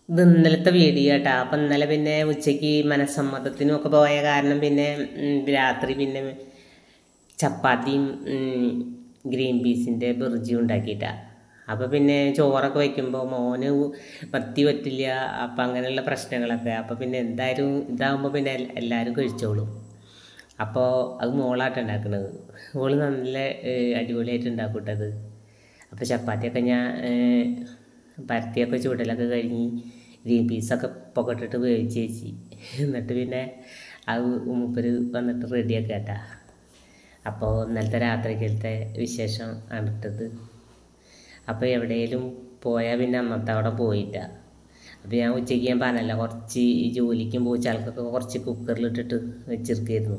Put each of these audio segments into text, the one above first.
ഇത് ഇന്നലത്തെ വീഡിയോ കേട്ടാ അപ്പം ഇന്നലെ പിന്നെ ഉച്ചയ്ക്ക് മനസ്സമ്മതത്തിനും ഒക്കെ പോയ കാരണം പിന്നെ ഉം, രാത്രി പിന്നെ ചപ്പാത്തിയും ഉം, ഗ്രീൻ പീസിൻ്റെ ബിർജിയും ഉണ്ടാക്കിയിട്ടാ അപ്പോൾ പിന്നെ ചോറൊക്കെ വയ്ക്കുമ്പോൾ മോന് വത്തി പറ്റില്ല അപ്പം അങ്ങനെയുള്ള പ്രശ്നങ്ങളൊക്കെ അപ്പോൾ പിന്നെ എന്തായാലും ഇതാകുമ്പോൾ പിന്നെ എൽ- എല്ലാവരും കഴിച്ചോളും അപ്പോൾ അത് മോളായിട്ട് ഉണ്ടാക്കുന്നത് മോള് നല്ല ഏഹ്, അടിപൊളിയായിട്ട് ഉണ്ടാക്കൂട്ടത് അപ്പോൾ ചപ്പാത്തിയൊക്കെ ഞാൻ ഏഹ്, പരത്തിയൊക്കെ ചൂടലൊക്കെ കഴിഞ്ഞ് ഗ്രീൻ പീസൊക്കെ പൊക്കട്ടിട്ട് വേവിച്ച് വെച്ച് എന്നിട്ട് പിന്നെ അത് മൂപ്പര് വന്നിട്ട് റെഡിയാക്കി കേട്ടാ അപ്പോൾ ഇന്നലത്തെ രാത്രിക്കലത്തെ വിശേഷം ആണ് ഇട്ടത് അപ്പോൾ എവിടെയെങ്കിലും പോയാൽ പിന്നെ അന്നത്തെ അവിടെ പോയിട്ട അപ്പോൾ ഞാൻ ഉച്ചയ്ക്ക് ഞാൻ പറഞ്ഞല്ല കുറച്ച് ഈ ജോലിക്കും പോച്ചാൾക്കൊക്കെ കുറച്ച് കുക്കറിലിട്ടിട്ട് വെച്ചിരിക്കായിരുന്നു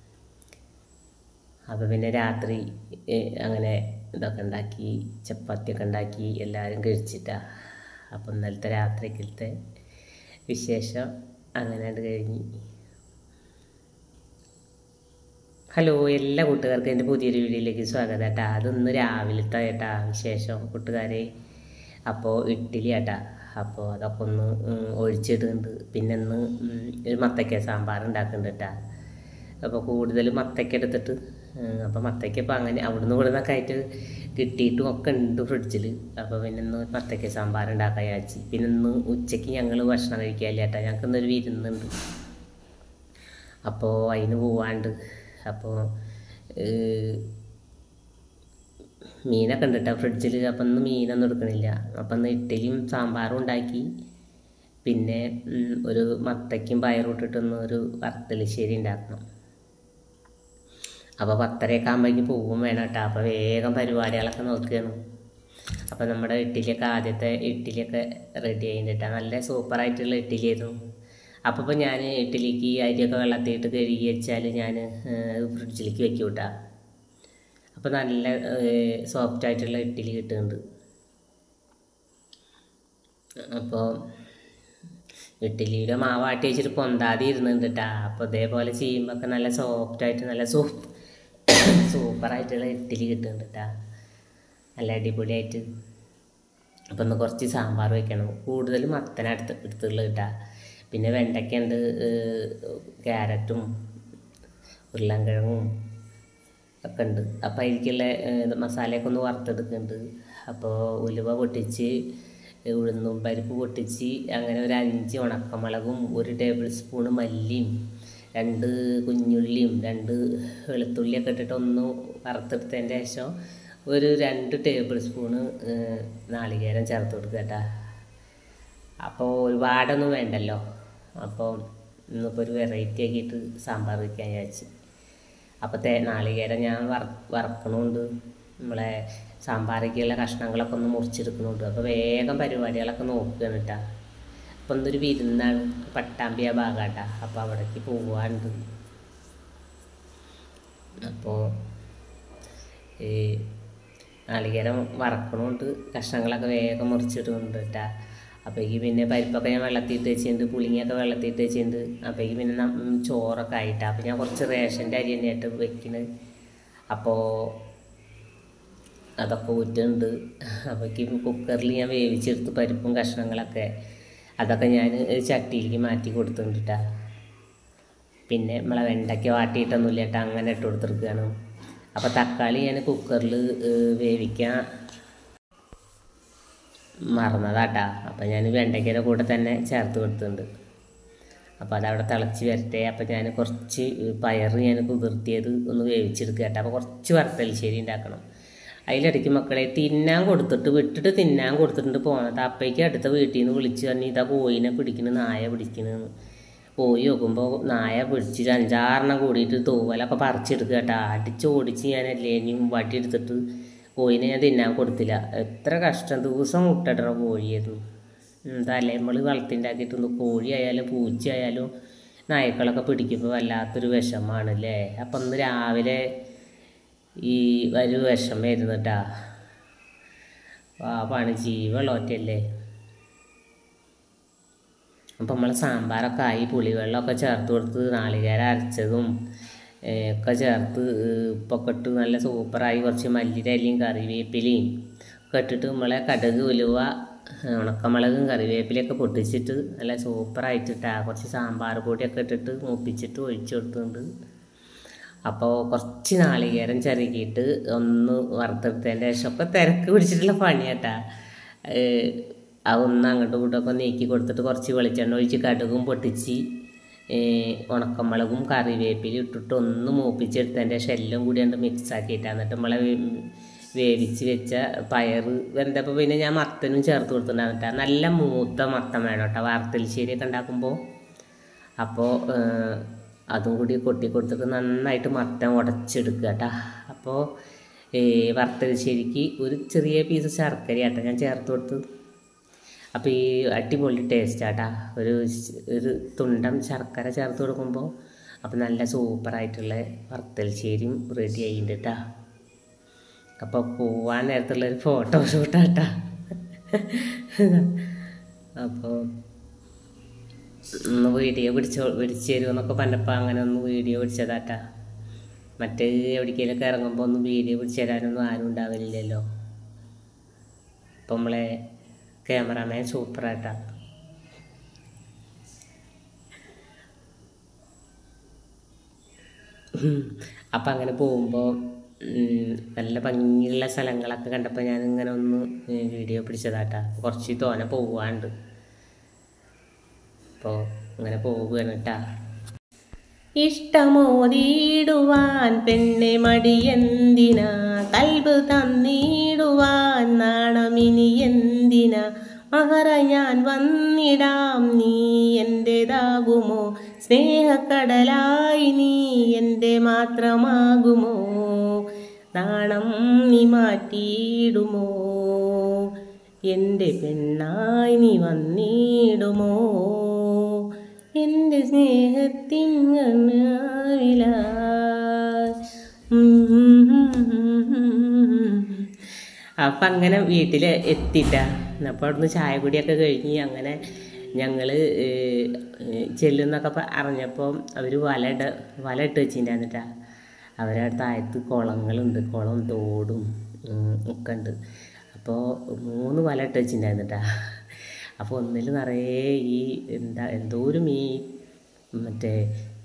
അപ്പോൾ പിന്നെ രാത്രി ഏഹ്, അങ്ങനെ ഇതൊക്കെ ഉണ്ടാക്കി ചപ്പാത്തിയൊക്കെ ഉണ്ടാക്കി എല്ലാവരും കഴിച്ചിട്ടാ അപ്പോൾ ഇന്നലത്തെ രാത്രിക്കലത്തെ വിശേഷം അങ്ങനെ അത് കഴിഞ്ഞ് ഹലോ എല്ലാ കൂട്ടുകാർക്കും എൻ്റെ പുതിയൊരു വീഡിയോയിലേക്ക് സ്വാഗതം കേട്ടാ അതൊന്ന് രാവിലത്തെ കേട്ടാ വിശേഷം കൂട്ടുകാരെ അപ്പോൾ ഇഡ്ഡലി കേട്ടാ അപ്പോൾ അതൊക്കെ ഒന്ന് ഉം, ഒഴിച്ചിടുന്നുണ്ട് പിന്നെ ഇന്ന് ഉം, ഒരു മത്തയ്ക്ക സാമ്പാർ ഉണ്ടാക്കുന്നുണ്ട് കേട്ടാ അപ്പോൾ കൂടുതൽ മത്തയ്ക്ക എടുത്തിട്ട് ഉം, അപ്പോൾ മത്തയ്ക്ക ഇപ്പോൾ അങ്ങനെ അവിടുന്ന് ഇവിടെ നിന്നൊക്കെ ആയിട്ട് കിട്ടിയിട്ടും ഒക്കെ ഉണ്ട് ഫ്രിഡ്ജിൽ അപ്പോൾ പിന്നെ ഇന്ന് മത്തയ്ക്ക സാമ്പാർ ഉണ്ടാക്കാൻ വിചാരിച്ചു പിന്നെ ഇന്ന് ഉച്ചയ്ക്ക് ഞങ്ങൾ ഭക്ഷണം കഴിക്കാനില്ല കേട്ടാ ഞങ്ങൾക്ക് ഇന്നൊരു വിരുന്നുണ്ട് അപ്പോൾ അതിന് പോവാണ്ട് അപ്പോൾ മീനൊക്കെ ഉണ്ട് കേട്ടോ ഫ്രിഡ്ജിൽ അപ്പം ഇന്ന് മീനൊന്നും എടുക്കണില്ല അപ്പം ഇന്ന് ഇഡ്ഡലിയും സാമ്പാറും ഉണ്ടാക്കി പിന്നെ ഉം, ഒരു മത്തയ്ക്കും പയറും ഇട്ടിട്ടൊന്ന് ഒരു വറുത്തലിശ്ശേരി ഉണ്ടാക്കണം അപ്പോൾ പത്തരയൊക്കെ ആകുമ്പോഴേക്കും പോകും വേണം കേട്ടോ അപ്പോൾ വേഗം പരിപാടികളൊക്കെ നോക്കുകയാണ് അപ്പോൾ നമ്മുടെ ഇഡ്ഡലിയൊക്കെ ആദ്യത്തെ ഇഡ്ഡലിയൊക്കെ റെഡി ആയിട്ടാ നല്ല സൂപ്പറായിട്ടുള്ള ഇഡ്ഡലി ആയിരുന്നു അപ്പോൾ ഇപ്പോൾ ഞാൻ ഇഡ്ഡലിക്ക് അരിയൊക്കെ വെള്ളത്തിയിട്ട് കഴുകി വെച്ചാൽ ഞാൻ ഫ്രിഡ്ജിലേക്ക് വെക്കും കേട്ടോ അപ്പോൾ നല്ല സോഫ്റ്റ് ആയിട്ടുള്ള ഇഡ്ഡലി കിട്ടുന്നുണ്ട് അപ്പോൾ ഇഡ്ഡലിയുടെ മാവാട്ടി വെച്ചിട്ട് പൊന്താതെ ഇരുന്നുണ്ട് കേട്ടോ അപ്പോൾ ഇതേപോലെ ചെയ്യുമ്പോൾ ഒക്കെ നല്ല സോഫ്റ്റായിട്ട് നല്ല സൂപ്പ് സൂപ്പറായിട്ടുള്ള ഇഡ്ഡലി കിട്ടുന്നുണ്ട് കേട്ടോ നല്ല അടിപൊളിയായിട്ട് അപ്പം ഒന്ന് കുറച്ച് സാമ്പാർ വെക്കണം കൂടുതലും മത്തന എടുത്ത് എടുത്തുള്ളത് കേട്ടോ പിന്നെ വെണ്ടയ്ക്ക ഉണ്ട് ക്യാരറ്റും ഉരുളൻകിഴങ്ങും ഒക്കെ ഉണ്ട് അപ്പോൾ അതിലേക്കുള്ള ഏഹ്, മസാലയൊക്കെ ഒന്ന് വറുത്തെടുക്കുന്നുണ്ട് അപ്പോൾ ഉലുവ പൊട്ടിച്ച് ഉഴുന്നും പരിപ്പ് പൊട്ടിച്ച് അങ്ങനെ ഒരു അഞ്ച് ഉണക്കമുളകും ഒരു ടേബിൾ സ്പൂണ് മല്ലിയും രണ്ട് കുഞ്ഞുള്ളിയും രണ്ട് വെളുത്തുള്ളിയൊക്കെ ഇട്ടിട്ട് ഒന്ന് വറുത്തെടുത്തതിൻ്റെ ശേഷം ഒരു രണ്ട് ടേബിൾ സ്പൂണ് ഏഹ്, നാളികേരം ചേർത്ത് കൊടുക്കുക കേട്ടോ അപ്പോൾ ഒരുപാടൊന്നും വേണ്ടല്ലോ അപ്പോൾ ഇന്നിപ്പോൾ ഒരു വെറൈറ്റി ആക്കിയിട്ട് സാമ്പാർ വയ്ക്കാൻ വിചാരിച്ചു അപ്പോൾ തേ നാളികേരം ഞാൻ വറ വറക്കണമുണ്ട് നമ്മളെ സാമ്പാറൊക്കെയുള്ള കഷ്ണങ്ങളൊക്കെ ഒന്ന് മുറിച്ചെടുക്കണുണ്ട് അപ്പോൾ വേഗം പരിപാടികളൊക്കെ നോക്കുകയാണ് കേട്ടോ അപ്പോൾ ഇന്നൊരു വിരുന്നാണ് പട്ടാമ്പിയ ഭാഗാട്ടാ അപ്പോൾ അവിടേക്ക് പോവാണ്ട് അപ്പോൾ ഈ നാളികേരം വറക്കണമുണ്ട് കഷ്ണങ്ങളൊക്കെ വേഗം മുറിച്ചിടുന്നുണ്ട് കേട്ടാ അപ്പോഴേക്ക് പിന്നെ പരിപ്പൊക്കെ ഞാൻ വെള്ളത്തിയിട്ട് വെച്ചിട്ടുണ്ട് പുളിങ്ങിയൊക്കെ വെള്ളത്തിയിട്ട് വെച്ചിട്ടുണ്ട് അപ്പോഴേക്ക് പിന്നെ നം- ഉം ചോറൊക്കെ ആയിട്ടാ അപ്പോൾ ഞാൻ കുറച്ച് റേഷൻ്റെ അരി തന്നെയായിട്ട് വെക്കുന്നത് അപ്പോൾ അതൊക്കെ ഊറ്റുന്നുണ്ട് അപ്പോഴേക്ക് കുക്കറിൽ ഞാൻ വേവിച്ചെടുത്ത് പരിപ്പും കഷ്ണങ്ങളൊക്കെ അതൊക്കെ ഞാൻ ഒരു ചട്ടിയിലേക്ക് മാറ്റി കൊടുത്തിട്ടുണ്ട് കേട്ടാ പിന്നെ നമ്മളെ വെണ്ടയ്ക്ക വാട്ടിയിട്ടൊന്നുമില്ല കേട്ടോ അങ്ങനെ ഇട്ട് കൊടുത്തിരിക്കുകയാണ് അപ്പോൾ തക്കാളി ഞാൻ കുക്കറിൽ വേവിക്കാൻ മറന്നതാട്ടാ അപ്പോൾ ഞാൻ വെണ്ടയ്ക്കയുടെ കൂടെ തന്നെ ചേർത്ത് കൊടുത്തിട്ടുണ്ട് അപ്പോൾ അതവിടെ തിളച്ച് വരട്ടെ അപ്പോൾ ഞാൻ കുറച്ച് പയർ ഞാൻ കുതിർത്തിയത് ഒന്ന് വേവിച്ചെടുക്കുക കേട്ടോ അപ്പോൾ കുറച്ച് വറുത്തലിശ്ശേരി ഉണ്ടാക്കണം അതിലിടയ്ക്ക് മക്കളെ തിന്നാൻ കൊടുത്തിട്ട് വിട്ടിട്ട് തിന്നാൻ കൊടുത്തിട്ടുണ്ട് പോണത് അപ്പേക്ക് അടുത്ത വീട്ടിൽ നിന്ന് വിളിച്ച് പറഞ്ഞ് ഇതാ കോയിനെ പിടിക്കണ് നായ പിടിക്കണെന്ന് പോയി നോക്കുമ്പോൾ നായ പിടിച്ചിട്ട് അഞ്ചാറെണ്ണം കൂടിയിട്ട് തൂവലൊക്കെ പറിച്ചെടുക്കുക കേട്ടോ അടിച്ച് ഓടിച്ച് ഞാൻ എല്ലേനും വട്ടിയെടുത്തിട്ട് കോയിനെ ഞാൻ തിന്നാൻ കൊടുത്തില്ല എത്ര കഷ്ടം ദിവസം മുട്ടയിടണ കോഴിയായിരുന്നു എന്തായാലും നമ്മൾ വളർത്തിണ്ടാക്കിയിട്ടൊന്ന് കോഴി ആയാലും പൂച്ച ആയാലും നായ്ക്കളൊക്കെ പിടിക്കുമ്പോൾ വല്ലാത്തൊരു വിഷമാണ് അല്ലേ അപ്പം ഇന്ന് രാവിലെ ഈ ഒരു വിഷമായിരുന്നു കേട്ടാ പാപ്പാണ് ജീവളോറ്റല്ലേ അപ്പം നമ്മൾ സാമ്പാറൊക്കെ ആയി പുളിവെള്ളമൊക്കെ ചേർത്ത് കൊടുത്ത് നാളികേരം അരച്ചതും ഏഹ്, ഒക്കെ ചേർത്ത് ഏഹ്, ഉപ്പൊക്കെ ഇട്ട് നല്ല സൂപ്പറായി കുറച്ച് മല്ലിയുടെ ഇലയും കറിവേപ്പിലയും ഒക്കെ ഇട്ടിട്ട് നമ്മളെ കടുക് ഉലുവ ഉണക്കമുളകും കറിവേപ്പിലയൊക്കെ പൊട്ടിച്ചിട്ട് നല്ല സൂപ്പറായിട്ടിട്ടാ കുറച്ച് സാമ്പാർ പൊടിയൊക്കെ ഇട്ടിട്ട് മൂപ്പിച്ചിട്ട് ഒഴിച്ചു കൊടുത്തിട്ടുണ്ട് അപ്പോൾ കുറച്ച് നാളികേരം ചിരകിയിട്ട് ഒന്ന് വറുത്തെടുത്തതിൻ്റെ ശേഷം ഒക്കെ തിരക്ക് പിടിച്ചിട്ടുള്ള പണിയാട്ടാ ഏഹ് അതൊന്ന് അങ്ങോട്ടും ഇങ്ങോട്ടൊക്കെ നീക്കി കൊടുത്തിട്ട് കുറച്ച് വെളിച്ചെണ്ണ ഒഴിച്ച് കടുകും പൊട്ടിച്ച് ഏഹ് ഉണക്കമുളകും കറിവേപ്പിലും ഇട്ടിട്ട് ഒന്ന് മൂപ്പിച്ചെടുത്തതിൻ്റെ ശേഷം എല്ലാം കൂടി കണ്ട് മിക്സ് ആക്കിയിട്ടാണ് എന്നിട്ട് നമ്മളെ വേ- വേവിച്ച് വെച്ച പയർ വെന്തപ്പോൾ പിന്നെ ഞാൻ മത്തനും ചേർത്ത് കൊടുത്തിട്ടുണ്ടായിരുന്നു കേട്ടോ നല്ല മൂത്ത മത്തം വേണം കേട്ടോ വാർത്തലിശ്ശേരിയൊക്കെ ഉണ്ടാക്കുമ്പോൾ അപ്പോൾ അതും കൂടി കൊട്ടി കൊടുത്തിട്ട് നന്നായിട്ട് മത്തൻ ഉടച്ചെടുക്കുക കേട്ടോ അപ്പോൾ വറുത്തലിശ്ശേരിക്ക് ഒരു ചെറിയ പീസ് ശർക്കര കേട്ടോ ഞാൻ ചേർത്ത് കൊടുത്ത് അപ്പോൾ ഈ അടിപൊളി ടേസ്റ്റാട്ടാ ഒരു ശ്- ഒരു തുണ്ടം ശർക്കര ചേർത്ത് കൊടുക്കുമ്പോൾ അപ്പോൾ നല്ല സൂപ്പറായിട്ടുള്ള വറുത്തലിശ്ശേരിയും റെഡി ആയിട്ടുണ്ട് കേട്ടോ അപ്പോൾ പോവാൻ നേരത്തുള്ളൊരു ഫോട്ടോ ഷൂട്ടാട്ടാ അപ്പോൾ ഒന്ന് വീഡിയോ പിടിച്ചോ പിടിച്ചു തരുമെന്നൊക്കെ പറഞ്ഞപ്പോൾ അങ്ങനെ ഒന്ന് വീഡിയോ പിടിച്ചതാട്ടാ മറ്റേ എവിടേക്കെങ്കിലൊക്കെ ഇറങ്ങുമ്പോൾ ഒന്നും വീഡിയോ പിടിച്ചു തരാനൊന്നും ആരും ഉണ്ടാവില്ലല്ലോ അപ്പം നമ്മളെ ക്യാമറാമാൻ സൂപ്പറായിട്ടാ അപ്പം അങ്ങനെ പോകുമ്പോൾ നല്ല ഭംഗിയുള്ള സ്ഥലങ്ങളൊക്കെ കണ്ടപ്പോൾ ഞാൻ ഇങ്ങനെ ഒന്ന് വീഡിയോ പിടിച്ചതാട്ടാ കുറച്ച് തോനെ പോവാണ്ട് അപ്പോൾ അങ്ങനെ പോവുകയാണ് കേട്ടാ ഇഷ്ടമോതിയിടുവാൻ പെണ്ണെ മടിയെന്തിനാ കൽബ് തന്നിടുവാൻ നാണമിനി എന്തിനാ മഹറ ഞാൻ വന്നിടാം നീ എൻ്റെതാകുമോ സ്നേഹക്കടലായി നീ എൻ്റെ മാത്രമാകുമോ നാണം നീ മാറ്റിയിടുമോ എൻ്റെ പെണ്ണായി നീ വന്നിടുമോ എൻ്റെ സ്നേഹത്തിങ്ങനാവില അപ്പം അങ്ങനെ വീട്ടിൽ എത്തിയിട്ട അപ്പോൾ അവിടുന്ന് ചായ കുടിയൊക്കെ കഴിഞ്ഞ് അങ്ങനെ ഞങ്ങൾ ചെല്ലുന്നൊക്കെ പ- അറിഞ്ഞപ്പോൾ അവർ വല ഇട വല ഇട്ട് വെച്ചിട്ടുണ്ടായിരുന്നിട്ടാ അവരുടെ താഴത്ത് കുളങ്ങളുണ്ട് കുളം തോടും ഉം, ഒക്കെ ഉണ്ട് അപ്പോൾ മൂന്ന് വല ഇട്ട് വെച്ചിട്ടുണ്ടായിരുന്നിട്ടാ അപ്പോൾ ഒന്നിൽ നിറയെ ഈ എന്താ എന്തോ ഒരു മീൻ മറ്റേ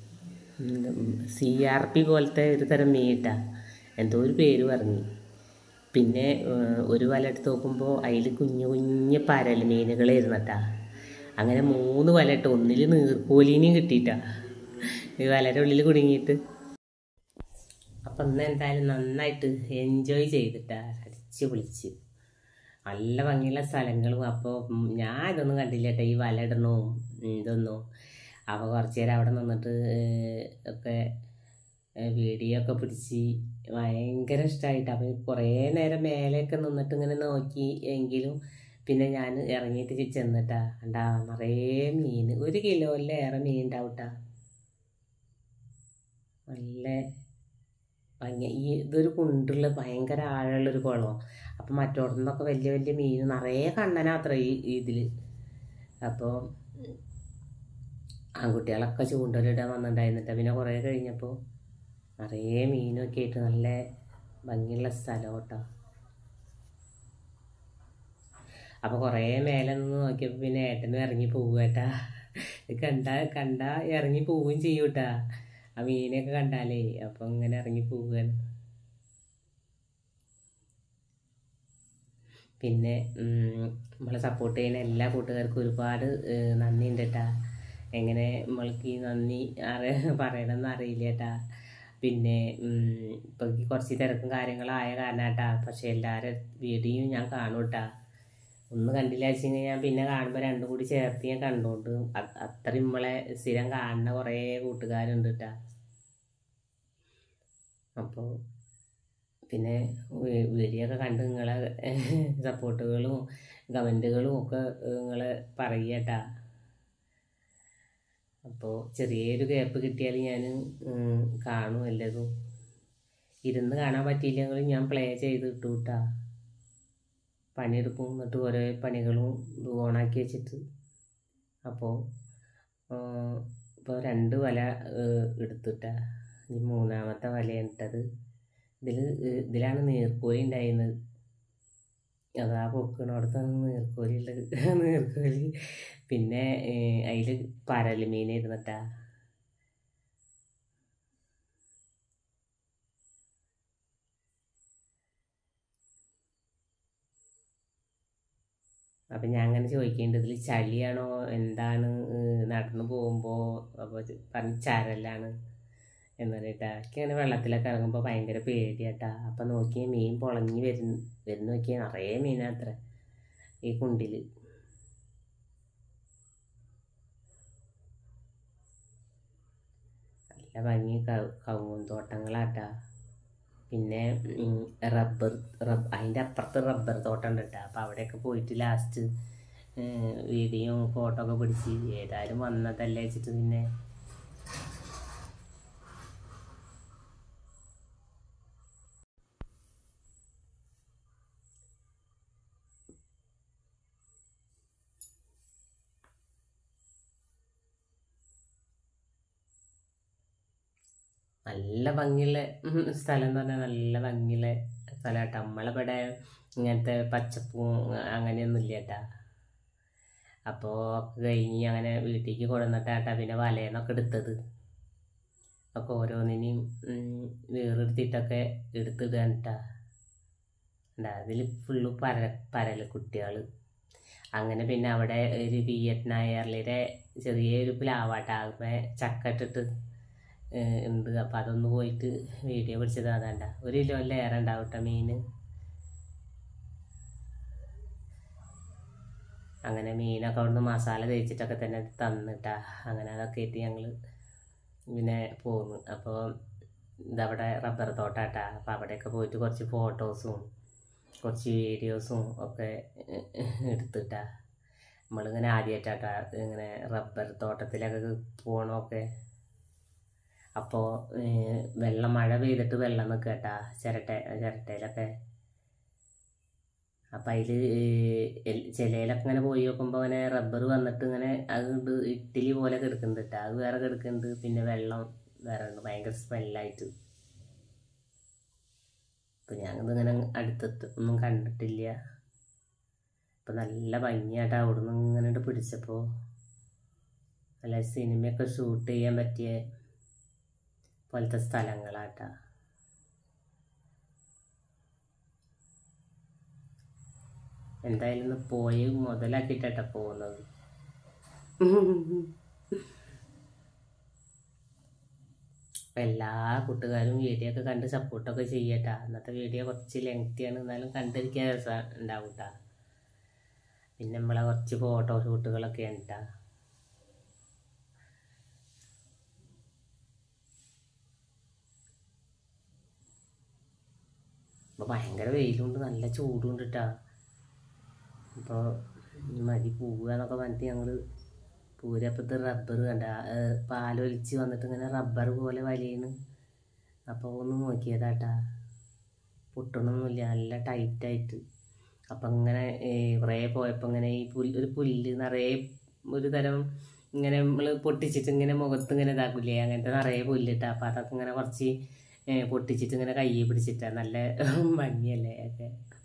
സി ആർ പി പോലത്തെ ഒരു തരം മീനിട്ടാ എന്തോ ഒരു പേര് പറഞ്ഞു പിന്നെ ഏഹ്, ഒരു വല എടുത്ത് നോക്കുമ്പോൾ അതിൽ കുഞ്ഞു കുഞ്ഞു പരൽ മീനുകളായിരുന്നു കേട്ടാ അങ്ങനെ മൂന്ന് വല ഇട്ട് ഒന്നിൽ നീർക്കോലീനെയും കിട്ടിയിട്ടാ ഈ വലയുടെ ഉള്ളിൽ കുടുങ്ങിയിട്ട് അപ്പം ഇന്ന് എന്തായാലും നന്നായിട്ട് എൻജോയ് ചെയ്തിട്ടാ അടിച്ച് പൊളിച്ച് നല്ല ഭംഗിയുള്ള സ്ഥലങ്ങളും അപ്പോൾ ഞാൻ ഇതൊന്നും കണ്ടില്ല കേട്ടോ ഈ വല ഇടണവും ഉം, ഇതൊന്നും അപ്പോൾ കുറച്ച് നേരം അവിടെ നിന്നിട്ട് ഏഹ്, ഒക്കെ ഏഹ്, വീഡിയോ ഒക്കെ പിടിച്ച് ഭയങ്കര ഇഷ്ടമായിട്ട് അപ്പം കുറേ നേരം മേലെയൊക്കെ നിന്നിട്ട് ഇങ്ങനെ നോക്കി എങ്കിലും പിന്നെ ഞാൻ ഇറങ്ങിയിട്ട് ചെന്നിട്ടാ ഉണ്ടാ നിറയെ മീൻ ഒരു കിലോയിലേറെ മീൻ ഉണ്ടാവട്ടാ നല്ല ഭംഗി ഈ ഇതൊരു കുണ്ടുള്ള ഭയങ്കര ആഴമുള്ളൊരു കുളം അപ്പം മറ്റോടത്തുനിന്നൊക്കെ വലിയ വലിയ മീൻ നിറയെ കണ്ണനാത്ര ഈ ഇതിൽ അപ്പോൾ ആൺകുട്ടികളൊക്കെ ചൂണ്ടലിടാൻ വന്നിട്ടുണ്ടായിരുന്നിട്ട് പിന്നെ കുറേ കഴിഞ്ഞപ്പോൾ നിറയെ മീനൊക്കെ ആയിട്ട് നല്ല ഭംഗിയുള്ള സ്ഥലം കേട്ടോ അപ്പോൾ കുറേ മേലെ നിന്ന് നോക്കിയപ്പോൾ പിന്നെ ഏട്ടനും ഇറങ്ങി പോവുകേട്ടാ കണ്ട കണ്ട ഇറങ്ങി പോവുകയും ചെയ്യൂട്ടാ ആ മീനൊക്കെ കണ്ടാലേ അപ്പം ഇങ്ങനെ ഇറങ്ങി പോവുകയാണ് പിന്നെ ഉം, നമ്മളെ സപ്പോർട്ട് ചെയ്യുന്ന എല്ലാ കൂട്ടുകാർക്കും ഒരുപാട് ഏഹ്, നന്ദിയുണ്ട് കേട്ടാ എങ്ങനെ നമ്മൾക്ക് ഈ നന്ദി അറി പറയണമെന്ന് അറിയില്ല കേട്ടാ പിന്നെ ഇപ്പം കുറച്ച് തിരക്കും കാര്യങ്ങളായ കാരണം കേട്ടാ പക്ഷെ എല്ലാവരും വീഡിയോയും ഞാൻ കാണും കേട്ടാ ഒന്ന് കണ്ടില്ല വെച്ചെങ്കിൽ ഞാൻ പിന്നെ കാണുമ്പോൾ രണ്ടും കൂടി ചേർത്ത് ഞാൻ കണ്ടോണ്ട് അ- അത്രയും നമ്മളെ സ്ഥിരം കാണുന്ന കുറേ കൂട്ടുകാരുണ്ട് കേട്ടാ അപ്പോൾ പിന്നെ വീ- വീഡിയോ ഒക്കെ കണ്ട് നിങ്ങളെ സപ്പോർട്ടുകളും കമൻറ്റുകളും ഒക്കെ നിങ്ങൾ പറയട്ടാ അപ്പോൾ ചെറിയൊരു ഗ്യാപ്പ് കിട്ടിയാൽ ഞാൻ കാണും എല്ലാതും ഇരുന്ന് കാണാൻ പറ്റിയില്ലെങ്കിലും ഞാൻ പ്ലേ ചെയ്ത് ഇട്ടു കേട്ടാ പണിയെടുക്കും എന്നിട്ട് ഓരോ പണികളും ഇത് ഓണാക്കി വെച്ചിട്ട് അപ്പോൾ ഇപ്പോൾ രണ്ട് വല ഏഹ്, എടുത്തിട്ടാ ഈ മൂന്നാമത്തെ വലയാണ് ഇട്ടത് ഇതിൽ ഇതിലാണ് നീർക്കോലി ഉണ്ടായിരുന്നത് അതാ പൊക്കണോടത്താണ് നീർക്കോലി ഉള്ളത് നീർക്കോലി പിന്നെ അതിൽ പരൽ മീൻ ഇരുന്നിട്ടാ അപ്പം ഞാൻ അങ്ങനെ ചോദിക്കേണ്ടത് ഇതിൽ ചളിയാണോ എന്താണ് ഏഹ് നടന്നു പോകുമ്പോൾ അപ്പോൾ പറഞ്ഞ് ചരലാണ് എന്ന് പറഞ്ഞിട്ടാ എനിക്ക് അങ്ങനെ വെള്ളത്തിലൊക്കെ ഇറങ്ങുമ്പോൾ ഭയങ്കര പേടിയാട്ടാ അപ്പം നോക്കിയാൽ മീൻ പൊളഞ്ഞ് വരുന്ന വരുന്ന നോക്കിയാൽ നിറയെ മീനാത്ര ഈ കുണ്ടിൽ നല്ല ഭംഗി കവുങ്ങും തോട്ടങ്ങളാട്ടാ പിന്നെ ഉം, റബ്ബർ റബ്ബ് അതിൻ്റെ അപ്പുറത്ത് റബ്ബർ തോട്ടം ഉണ്ട് കേട്ടോ അപ്പോൾ അവിടെയൊക്കെ പോയിട്ട് ലാസ്റ്റ് വീഡിയോ ഫോട്ടോ ഒക്കെ പിടിച്ച് ഏതായാലും വന്നതല്ലേ വെച്ചിട്ട് പിന്നെ നല്ല ഭംഗിയുള്ള ഉം, സ്ഥലം എന്ന് പറഞ്ഞാൽ നല്ല ഭംഗിയുള്ള സ്ഥലമാട്ടോ നമ്മളിവിടെ ഇങ്ങനത്തെ പച്ചപ്പും അങ്ങനെയൊന്നും ഇല്ല കേട്ടാ അപ്പോൾ ഒക്കെ കഴിഞ്ഞ് അങ്ങനെ വീട്ടിലേക്ക് കൊണ്ടുവന്നിട്ടാട്ടാ പിന്നെ വലയെന്നൊക്കെ എടുത്തത് ഒക്കെ ഓരോന്നിനെയും ഉം, വേറെടുത്തിട്ടൊക്കെ എടുത്തിടാൻ കേട്ടാ അതിൽ ഫുള്ള് പര പരൽ കുട്ടികൾ അങ്ങനെ പിന്നെ അവിടെ ഒരു വിയറ്റ്നായറിലെ ചെറിയൊരു പ്ലാവാട്ട ആകുമ്പോൾ ചക്ക ഇട്ടിട്ട് ഏഹ് ഉണ്ട് അപ്പം അതൊന്ന് പോയിട്ട് വീഡിയോ പിടിച്ചത് അതാണ്ട ഒരു കിലോയിൽ ഏറെ ഉണ്ടാവും കേട്ടോ മീൻ അങ്ങനെ മീനൊക്കെ അവിടുന്ന് മസാല തേച്ചിട്ടൊക്കെ തന്നെ തന്നിട്ടാ അങ്ങനെ അതൊക്കെ ആയിട്ട് ഞങ്ങൾ പിന്നെ പോന്നു അപ്പോൾ ഇതവിടെ റബ്ബർ തോട്ടാട്ടാ അപ്പോൾ അവിടെയൊക്കെ പോയിട്ട് കുറച്ച് ഫോട്ടോസും കുറച്ച് വീഡിയോസും ഒക്കെ എടുത്തിട്ടാ നമ്മളിങ്ങനെ ആദ്യമായിട്ടാട്ടാ ഇങ്ങനെ റബ്ബർ തോട്ടത്തിലൊക്കെ പോകണമൊക്കെ അപ്പോൾ വെള്ളം മഴ പെയ്തിട്ട് വെള്ളം നിൽക്കുക കേട്ടാ ചിരട്ട ചിരട്ടയിലൊക്കെ അപ്പം അതിൽ ചിലയിലൊക്കെ ഇങ്ങനെ പോയി നോക്കുമ്പോൾ ഇങ്ങനെ റബ്ബർ വന്നിട്ട് ഇങ്ങനെ അത് ഇത് ഇഡ്ഡലി പോലെ കിടക്കുന്നുണ്ട് കേട്ടോ അത് വേറെ കിടക്കുന്നുണ്ട് പിന്നെ വെള്ളം വേറെ ഉണ്ട് ഭയങ്കര സ്മെല്ലായിട്ട് അപ്പം ഞാനിത് ഇങ്ങനെ അടുത്തത്ത് ഒന്നും കണ്ടിട്ടില്ല അപ്പം നല്ല ഭംഗിയായിട്ട് അവിടുന്ന് ഇങ്ങനെ ഇങ്ങട് പിടിച്ചപ്പോൾ നല്ല സിനിമയൊക്കെ ഷൂട്ട് ചെയ്യാൻ പറ്റിയ പോലത്തെ സ്ഥലങ്ങളാട്ടാ എന്തായാലും ഒന്ന് പോയി മുതലാക്കിയിട്ടാ പോകുന്നത് അപ്പം എല്ലാ കൂട്ടുകാരും വീഡിയോ ഒക്കെ കണ്ട് സപ്പോർട്ടൊക്കെ ചെയ്യട്ടാ അന്നത്തെ വീഡിയോ കുറച്ച് ലെങ്തിയാണ് എന്നാലും കണ്ടിരിക്കാൻ രസം ഉണ്ടാവും ട്ടാ പിന്നെ നമ്മളെ കുറച്ച് ഫോട്ടോ ഷൂട്ടുകളൊക്കെ ഉണ്ട് ട്ടാ അപ്പോൾ ഭയങ്കര വെയിലുണ്ട് നല്ല ചൂടുണ്ട് കേട്ടാ അപ്പോൾ മതി പോവുക എന്നൊക്കെ പറഞ്ഞിട്ട് ഞങ്ങൾ പൂരപ്പത്ത് റബ്ബർ കണ്ട ഏഹ് പാലൊലിച്ച് വന്നിട്ട് ഇങ്ങനെ റബ്ബർ പോലെ വലിയണ് അപ്പോൾ ഒന്ന് നോക്കിയതാട്ടാ പൊട്ടണമൊന്നുമില്ല നല്ല ടൈറ്റായിട്ട് അപ്പം ഇങ്ങനെ ഏഹ് കുറേ പോയപ്പോൾ ഇങ്ങനെ ഈ പുല്ല് ഒരു പുല്ല് നിറയെ ഒരു തരം ഇങ്ങനെ നമ്മൾ പൊട്ടിച്ചിട്ട് ഇങ്ങനെ മുഖത്ത് ഇങ്ങനെ ഇതാക്കില്ലേ അങ്ങനത്തെ നിറയെ പുല്ലിട്ടാ അപ്പം അതൊക്കെ ഇങ്ങനെ കുറച്ച് ഏഹ് പൊട്ടിച്ചിട്ട് ഇങ്ങനെ കയ്യിൽ പിടിച്ചിട്ടാ നല്ല ഭംഗിയല്ലേ ഒക്കെ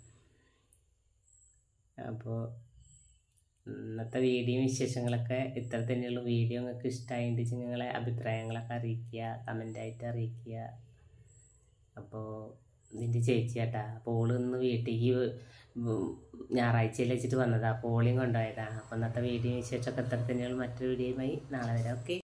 അപ്പോൾ ഇന്നത്തെ വീഡിയോ വിശേഷങ്ങളൊക്കെ ഇത്ര തന്നെയുള്ളൂ വീഡിയോ നിങ്ങൾക്ക് ഇഷ്ടമായിട്ട് നിങ്ങളെ അഭിപ്രായങ്ങളൊക്കെ അറിയിക്കുക കമൻ്റായിട്ട് അറിയിക്കുക അപ്പോൾ ഇതിൻ്റെ ചേച്ചിയാട്ടാ അപ്പോൾ ഓള് ഇന്ന് വീട്ടിലേക്ക് ഞായറാഴ്ചയിൽ വെച്ചിട്ട് വന്നതാണ് അപ്പോൾ ഓളിയും കൊണ്ടുപോയതാണ് അപ്പോൾ ഇന്നത്തെ വീഡിയോ വിശേഷമൊക്കെ ഇത്ര തന്നെയുള്ളൂ മറ്റൊരു വീഡിയോയുമായി നാളെ വരാം ഓക്കെ